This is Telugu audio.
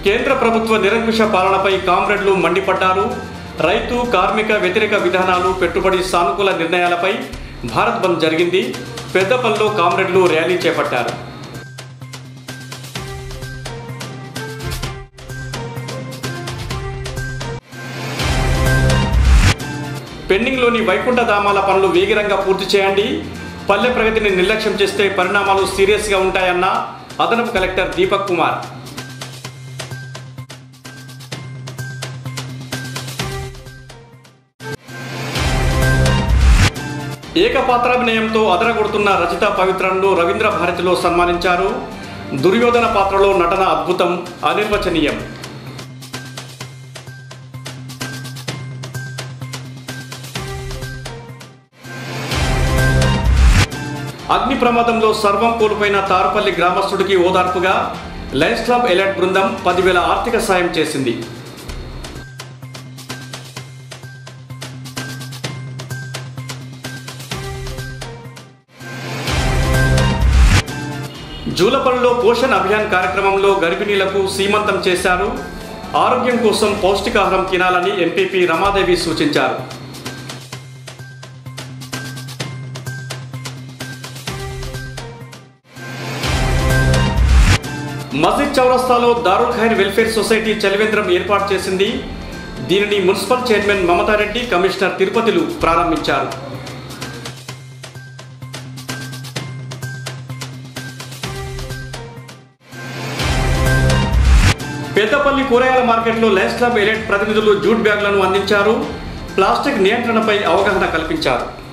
కేంద్ర ప్రభుత్వ నిరంకుశ పాలనపై కామ్రేడ్లు మండిపడ్డారు రైతు కార్మిక వ్యతిరేక విధానాలు పెట్టుబడి సానుకూల నిర్ణయాలపై భారత్ బంద్ జరిగింది పెద్దపల్లిలో కామ్రేడ్లు ర్యాలీ చేపట్టారు పెండింగ్లోని వైకుంఠ ధామాల పనులు వేగిరంగా పూర్తి చేయండి పల్లె ప్రగతిని నిర్లక్ష్యం చేస్తే పరిణామాలు సీరియస్గా ఉంటాయన్న అదనపు కలెక్టర్ దీపక్ కుమార్ ఏకపాత్రాభినయంతో అదరగొడుతున్న రచిత పవిత్రన్ను రవీంద్ర భారతిలో సన్మానించారు దుర్యోధన పాత్రలో నటన అద్భుతం అనిర్వచనీయం అగ్ని ప్రమాదంలో సర్వం కోల్పోయిన తారుపల్లి గ్రామస్తుడికి ఓదార్పుగా లయన్స్ క్లబ్ ఎలర్ట్ బృందం పదివేల ఆర్థిక సాయం చేసింది జూలపల్లిలో పోషణ్ అభియాన్ కార్యక్రమంలో గర్భిణీలకు సీమంతం చేశారు ఆరోగ్యం కోసం పౌష్టికాహారం తినాలని ఎంపీపీ రమాదేవి సూచించారు మస్జిద్ చౌరస్తాలో దారుల్ ఖైర్ వెల్ఫేర్ సొసైటీ చలివేంద్రం ఏర్పాటు చేసింది దీనిని మున్సిపల్ చైర్మన్ మమతారెడ్డి కమిషనర్ తిరుపతిలు ప్రారంభించారు పెద్దపల్లి కూరగాయల మార్కెట్లో లయన్స్ క్లబ్ ఎలైట్ ప్రతినిధులు జూట్ బ్యాగులను అందించారు ప్లాస్టిక్ నియంత్రణపై అవగాహన కల్పించారు